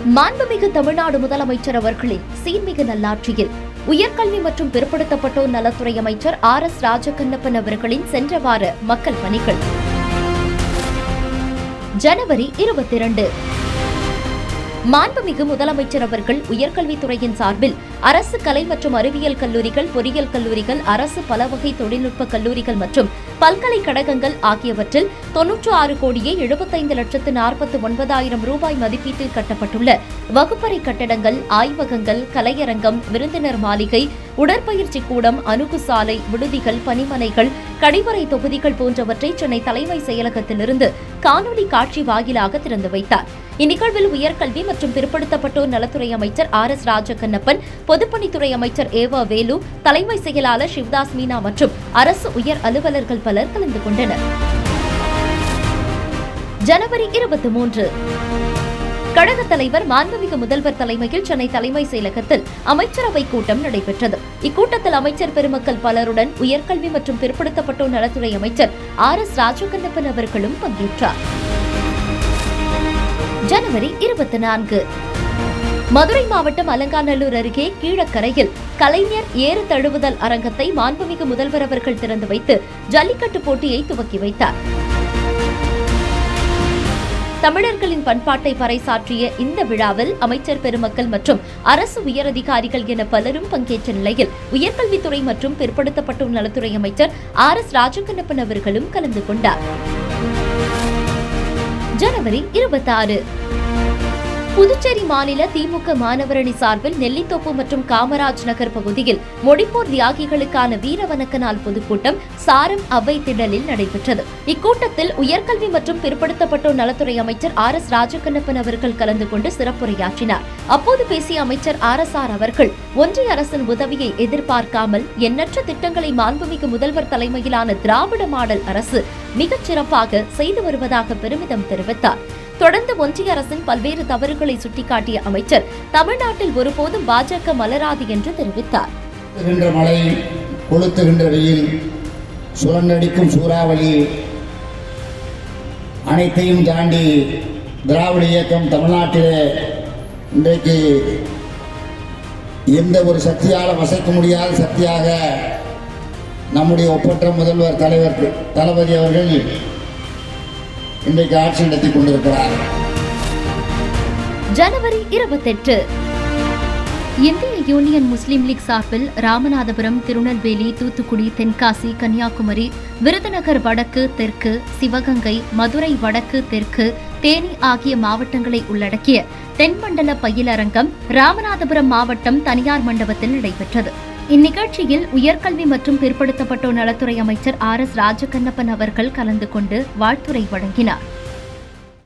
மாண்புமிகு தமிழ்நாடு முதலமைச்சர் அவர்களின் சீர்மிகு நல்லாட்சியில் உயர்கல்வி மற்றும் பிற்படுத்தப்பட்டோர் நலத்துறை அமைச்சர் ஆர் எஸ் ராஜகண்ணப்பன் அவர்களின் சென்ற வார மக்கள் பணிகள் ஜனவரி இருபத்தி இரண்டு மாண்புமிகு முதலமைச்சர் அவர்கள் உயர்கல்வித்துறையின் சார்பில் அரசு கலை மற்றும் அறிவியல் கல்லூரிகள் பொறியியல் கல்லூரிகள் அரசு பலவகை தொழில்நுட்ப கல்லூரிகள் மற்றும் பல்கலைக்கழகங்கள் ஆகியவற்றில் தொன்னூற்று ஆறு கோடியே எழுபத்தைந்து லட்சத்து நாற்பத்து ஒன்பதாயிரம் ரூபாய் மதிப்பீட்டில் கட்டப்பட்டுள்ள வகுப்பறை கட்டடங்கள் ஆய்வகங்கள் கலையரங்கம் விருந்தினர் மாளிகை உடற்பயிற்சி கூடம் அணுகு சாலை விடுதிகள் பணிமனைகள் கழிவறை தொகுதிகள் போன்றவற்றை சென்னை தலைமை செயலகத்திலிருந்து காணொலி காட்சி வாயிலாக திறந்து வைத்தார் இந்நிகழ்வில் உயர்கல்வி மற்றும் பிற்படுத்தப்பட்டோர் நலத்துறை அமைச்சர் ஆர் எஸ் ராஜகண்ணப்பன் பொதுப்பணித்துறை அமைச்சர் ஏவா வேலு தலைமை செயலாளர் சிவதாஸ் மீனா மற்றும் அரசு உயர் அலுவலர்கள் பலர் கலந்து கொண்டனர் ஜனவரி இருபத்தி மூன்று கழகத் தலைவர் மாண்புமிகு முதல்வர் தலைமையில் சென்னை தலைமை செயலகத்தில் அமைச்சரவை கூட்டம் நடைபெற்றது இக்கூட்டத்தில் அமைச்சர் பெருமக்கள் பலருடன் உயர்கல்வி மற்றும் பிற்படுத்தப்பட்டோர் நலத்துறை அமைச்சர் ஆர் எஸ் ராஜகண்ணப்பன் அவர்களும் பங்கேற்றார் ஜனவரி இருபத்தி நான்கு மதுரை மாவட்டம் அலங்காநல்லூர் அருகே கீழக்கரையில் கலைஞர் ஏறு தழுவுதல் அரங்கத்தை மாண்புமிகு முதல்வர் அவர்கள் திறந்து வைத்து ஜல்லிக்கட்டு போட்டியை துவக்கி வைத்தார் தமிழர்களின் பண்பாட்டை பறைசாற்றிய இந்த விழாவில் அமைச்சர் பெருமக்கள் மற்றும் அரசு உயரதிகாரிகள் என பலரும் பங்கேற்ற நிலையில் உயர்கல்வித்துறை மற்றும் பிற்படுத்தப்பட்டோர் நலத்துறை அமைச்சர் ஆர் எஸ் ராஜகண்ணப்பன் அவர்களும் கலந்து கொண்டார் ஜனவரி இருபத்தாறு புதுச்சேரி மாநில திமுக மாணவரணி சார்பில் நெல்லித்தோப்பு மற்றும் காமராஜ் நகர் பகுதியில் மொடிப்போர் தியாகிகளுக்கான வீரவணக்க நாள் பொதுக்கூட்டம் சாரம் அவை திடலில் நடைபெற்றது இக்கூட்டத்தில் உயர்கல்வி மற்றும் பிற்படுத்தப்பட்டோர் நலத்துறை அமைச்சர் ஆர் எஸ் ராஜகண்ணப்பன் அவர்கள் கலந்து கொண்டு சிறப்புரையாற்றினார் அப்போது பேசிய அமைச்சர் ஆர் எஸ் ஆர் அவர்கள் ஒன்றிய அரசின் உதவியை எதிர்பார்க்காமல் எண்ணற்ற திட்டங்களை மாண்புமிகு முதல்வர் தலைமையிலான திராவிட மாடல் அரசு மிகச் சிறப்பாக செய்து வருவதாக பெருமிதம் தெரிவித்தார் தொடர்ந்து ஒன்றிய அரசின் பல்வேறு தவறுகளை சுட்டிக்காட்டிய அமைச்சர் தமிழ்நாட்டில் ஒருபோதும் பாஜக மலராது என்று தெரிவித்தார் கொளுத்துகின்ற மழை கொளுத்துகின்ற வெயில் சுழன்றடிக்கும் சூறாவளி அனைத்தையும் தாண்டி திராவிட இயக்கம் தமிழ்நாட்டிலே இன்றைக்கு எந்த ஒரு சக்தியால் வசைக்க முடியாத சக்தியாக நம்முடைய ஒப்பற்ற முதல்வர் தலைவர் தளபதி அவர்கள் இன்றைக்கு ஆட்சி நடத்தி கொண்டிருக்கிறார் ஜனவரி இருபத்தெட்டு இந்திய யூனியன் முஸ்லீம் லீக் சார்பில் ராமநாதபுரம் திருநெல்வேலி தூத்துக்குடி தென்காசி கன்னியாகுமரி விருதுநகர் வடக்கு தெற்கு சிவகங்கை மதுரை வடக்கு தெற்கு தேனி ஆகிய மாவட்டங்களை உள்ளடக்கிய தென்மண்டல பயிலரங்கம் ராமநாதபுரம் மாவட்டம் தனியார் மண்டபத்தில் நடைபெற்றது இந்நிகழ்ச்சியில் உயர்கல்வி மற்றும் பிற்படுத்தப்பட்டோர் நலத்துறை அமைச்சர் ஆர் எஸ் ராஜகண்ணப்பன் அவர்கள் கலந்து கொண்டு வாழ்த்துரை வழங்கினார்